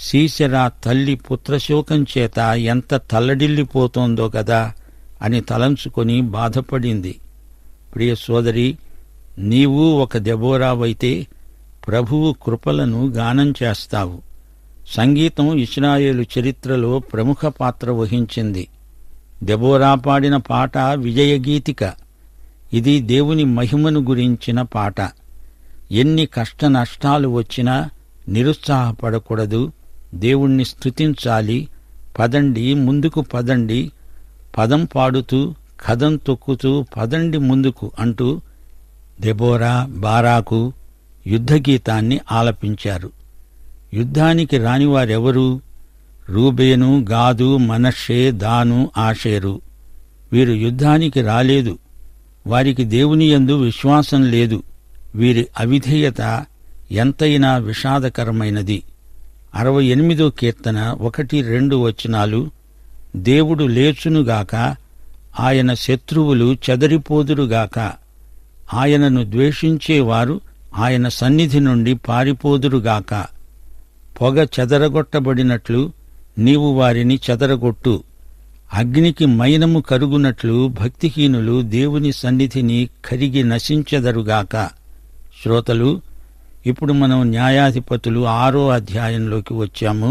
సీసెరా తల్లి పుత్రశోకం చేత ఎంత తల్లడిల్లిపోతోందో కదా అని తలంచుకొని బాధపడింది ప్రియ సోదరి నీవు ఒక దెబోరావైతే ప్రభువు కృపలను గానం చేస్తావు సంగీతం ఇస్రాయేలు చరిత్రలో ప్రముఖ పాత్ర వహించింది దెబోరా పాడిన పాట విజయగీతిక ఇది దేవుని మహిమను గురించిన పాట ఎన్ని కష్ట నష్టాలు వచ్చినా నిరుత్సాహపడకూడదు దేవుణ్ణి స్తుతించాలి పదండి ముందుకు పదండి పదం పాడుతూ కథం తొక్కుతూ పదండి ముందుకు అంటూ దెబోరా బారాకు యుద్ధగీతాన్ని ఆలపించారు యుద్ధానికి రానివారెవరు రూబేను గాదు మనషే దాను ఆషేరు వీరు యుద్ధానికి రాలేదు వారికి దేవుని యందు విశ్వాసం లేదు వీరి అవిధేయత ఎంతైనా విషాదకరమైనది అరవై ఎనిమిదో కీర్తన ఒకటి రెండు వచనాలు దేవుడు లేచునుగాక ఆయన శత్రువులు చెదరిపోదురుగాక ఆయనను ద్వేషించేవారు ఆయన సన్నిధి నుండి పారిపోదురుగాక పొగ చెదరగొట్టబడినట్లు నీవు వారిని చెదరగొట్టు అగ్నికి మైనము కరుగునట్లు భక్తిహీనులు దేవుని సన్నిధిని కరిగి నశించెదరుగాక శ్రోతలు ఇప్పుడు మనం న్యాయాధిపతులు ఆరో అధ్యాయంలోకి వచ్చాము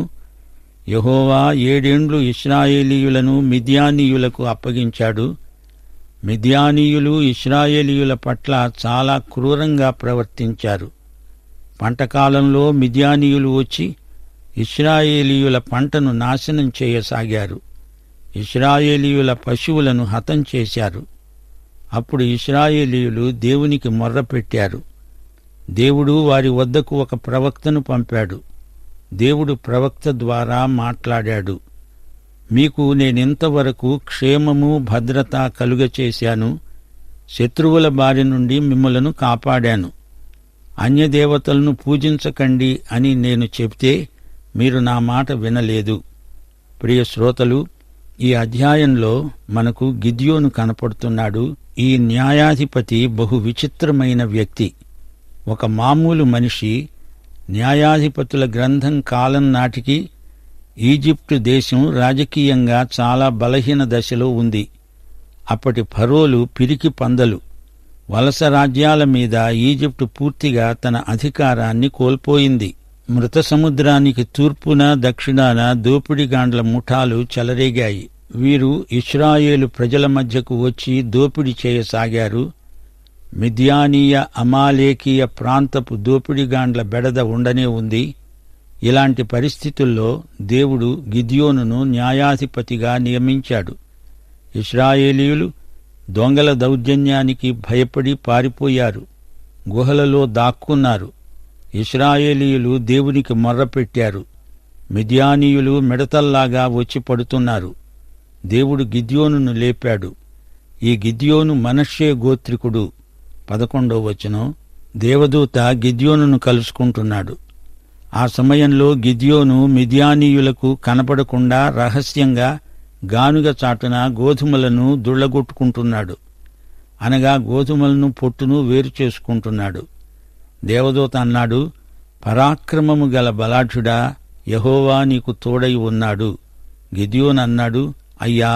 యహోవా ఏడేండ్లు ఇస్రాయేలీయులను మిద్యానీయులకు అప్పగించాడు మిద్యానీయులు ఇస్రాయేలీయుల పట్ల చాలా క్రూరంగా ప్రవర్తించారు పంటకాలంలో మిద్యానీయులు వచ్చి ఇస్రాయేలీయుల పంటను నాశనం చేయసాగారు ఇస్రాయేలీయుల పశువులను హతం చేశారు అప్పుడు ఇస్రాయేలీయులు దేవునికి మొర్రపెట్టారు దేవుడు వారి వద్దకు ఒక ప్రవక్తను పంపాడు దేవుడు ప్రవక్త ద్వారా మాట్లాడాడు మీకు నేనింతవరకు క్షేమము భద్రత కలుగచేశాను శత్రువుల బారి నుండి మిమ్మలను కాపాడాను అన్యదేవతలను పూజించకండి అని నేను చెబితే మీరు నా మాట వినలేదు ప్రియ శ్రోతలు ఈ అధ్యాయంలో మనకు గిద్యోను కనపడుతున్నాడు ఈ న్యాయాధిపతి బహు విచిత్రమైన వ్యక్తి ఒక మామూలు మనిషి న్యాయాధిపతుల గ్రంథం కాలం నాటికి ఈజిప్టు దేశం రాజకీయంగా చాలా బలహీన దశలో ఉంది అప్పటి ఫరోలు పిరికి పందలు వలస రాజ్యాల మీద ఈజిప్టు పూర్తిగా తన అధికారాన్ని కోల్పోయింది మృత సముద్రానికి తూర్పున దక్షిణాన దోపిడిగాండ్ల ముఠాలు చెలరేగాయి వీరు ఇస్రాయేలు ప్రజల మధ్యకు వచ్చి దోపిడీ చేయసాగారు మిథ్యానీయ అమాలేకీయ ప్రాంతపు దోపిడిగాండ్ల బెడద ఉండనే ఉంది ఇలాంటి పరిస్థితుల్లో దేవుడు గిద్యోనును న్యాయాధిపతిగా నియమించాడు ఇస్రాయేలీయులు దొంగల దౌర్జన్యానికి భయపడి పారిపోయారు గుహలలో దాక్కున్నారు ఇస్రాయేలీయులు దేవునికి మొర్రపెట్టారు మిథ్యానీయులు మిడతల్లాగా వచ్చి పడుతున్నారు దేవుడు గిద్యోనును లేపాడు ఈ గిద్యోను మనష్యే గోత్రికుడు పదకొండో వచనం దేవదూత గిద్యోనును కలుసుకుంటున్నాడు ఆ సమయంలో గిద్యోను మిథ్యానీయులకు కనపడకుండా రహస్యంగా గానుగ చాటున గోధుమలను దుళ్లగొట్టుకుంటున్నాడు అనగా గోధుమలను పొట్టును వేరు చేసుకుంటున్నాడు దేవదూత అన్నాడు పరాక్రమము గల బలాఢ్యుడా యహోవా నీకు తోడై ఉన్నాడు గిద్యోన్ అన్నాడు అయ్యా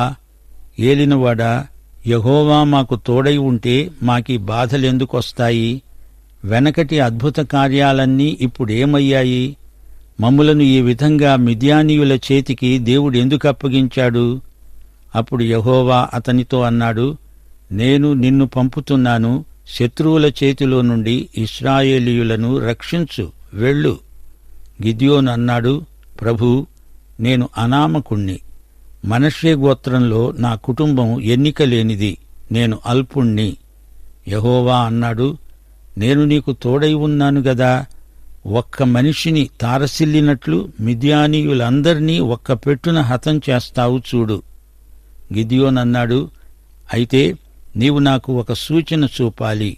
ఏలినవాడా యహోవా మాకు తోడై ఉంటే మాకీ బాధలెందుకొస్తాయి వెనకటి అద్భుత కార్యాలన్నీ ఇప్పుడేమయ్యాయి మమ్ములను ఈ విధంగా మిద్యానీయుల చేతికి దేవుడు ఎందుకు అప్పగించాడు అప్పుడు యహోవా అతనితో అన్నాడు నేను నిన్ను పంపుతున్నాను శత్రువుల చేతిలో నుండి ఇస్రాయేలీయులను రక్షించు వెళ్ళు గిద్యోను అన్నాడు ప్రభూ నేను అనామకుణ్ణి మనషే గోత్రంలో నా కుటుంబం ఎన్నిక లేనిది నేను అల్పుణ్ణి యహోవా అన్నాడు నేను నీకు తోడై ఉన్నాను గదా ఒక్క మనిషిని తారసిల్లినట్లు మిద్యానీయులందర్నీ ఒక్క పెట్టున హతం చేస్తావు చూడు గిదియోనన్నాడు అయితే నీవు నాకు ఒక సూచన చూపాలి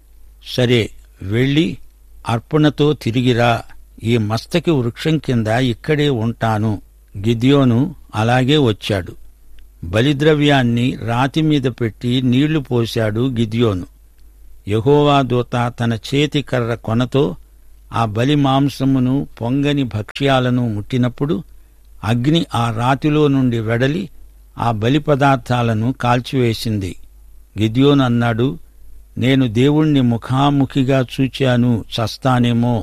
సరే వెళ్ళి అర్పణతో తిరిగిరా ఈ మస్తకి వృక్షం కింద ఇక్కడే ఉంటాను గిద్యోను అలాగే వచ్చాడు బలిద్రవ్యాన్ని రాతి మీద పెట్టి నీళ్లు పోశాడు గిద్యోను యహోవా దూత తన చేతి కర్ర కొనతో ఆ బలి మాంసమును పొంగని భక్ష్యాలను ముట్టినప్పుడు అగ్ని ఆ రాతిలో నుండి వెడలి ఆ బలి పదార్థాలను కాల్చివేసింది గిద్యోన్ అన్నాడు నేను దేవుణ్ణి ముఖాముఖిగా చూచాను చస్తానేమో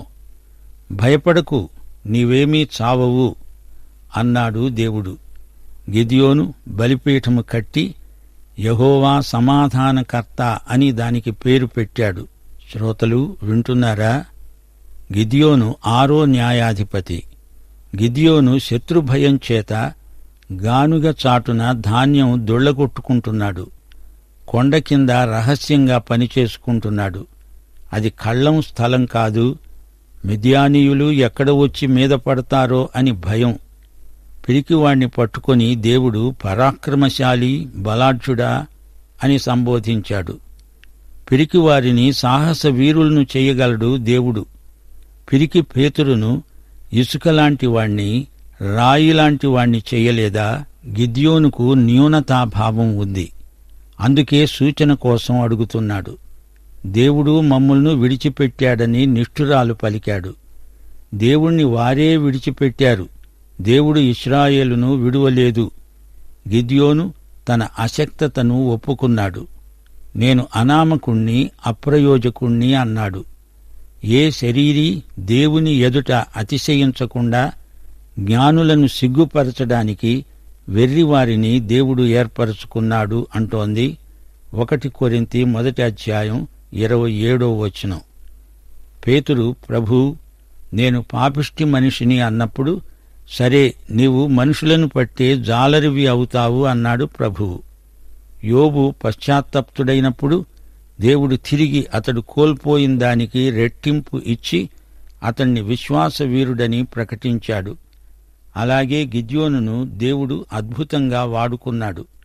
భయపడకు నీవేమీ చావవు అన్నాడు దేవుడు గిదియోను బలిపీఠము కట్టి యహోవా సమాధానకర్త అని దానికి పేరు పెట్టాడు శ్రోతలు వింటున్నారా గిదియోను ఆరో న్యాయాధిపతి గిదియోను శత్రుభయం చేత గానుగ చాటున ధాన్యం దొళ్లగొట్టుకుంటున్నాడు కొండ కింద రహస్యంగా పనిచేసుకుంటున్నాడు అది కళ్ళం స్థలం కాదు మిద్యానీయులు ఎక్కడ వచ్చి మీద పడతారో అని భయం పిరికివాణ్ణి పట్టుకొని దేవుడు పరాక్రమశాలి బలాఢ్యుడా అని సంబోధించాడు పిరికివారిని సాహస వీరులను చేయగలడు దేవుడు పిరికి పేతురును ఇసుకలాంటి వాణ్ణి రాయిలాంటి వాణ్ణి చెయ్యలేదా గిద్యోనుకు న్యూనతాభావం ఉంది అందుకే సూచన కోసం అడుగుతున్నాడు దేవుడు మమ్ములను విడిచిపెట్టాడని నిష్ఠురాలు పలికాడు దేవుణ్ణి వారే విడిచిపెట్టారు దేవుడు ఇస్రాయేలును విడువలేదు గిద్యోను తన అశక్తతను ఒప్పుకున్నాడు నేను అనామకుణ్ణి అప్రయోజకుణ్ణి అన్నాడు ఏ శరీరీ దేవుని ఎదుట అతిశయించకుండా జ్ఞానులను సిగ్గుపరచడానికి వెర్రివారిని దేవుడు ఏర్పరచుకున్నాడు అంటోంది ఒకటి కొరింతి మొదటి అధ్యాయం ఇరవై ఏడో వచనం పేతురు ప్రభూ నేను పాపిష్టి మనిషిని అన్నప్పుడు సరే నీవు మనుషులను పట్టే జాలరివి అవుతావు అన్నాడు ప్రభువు యోబు పశ్చాత్తప్తుడైనప్పుడు దేవుడు తిరిగి అతడు కోల్పోయిన దానికి రెట్టింపు ఇచ్చి అతణ్ణి విశ్వాసవీరుడని ప్రకటించాడు అలాగే గిద్యోనును దేవుడు అద్భుతంగా వాడుకున్నాడు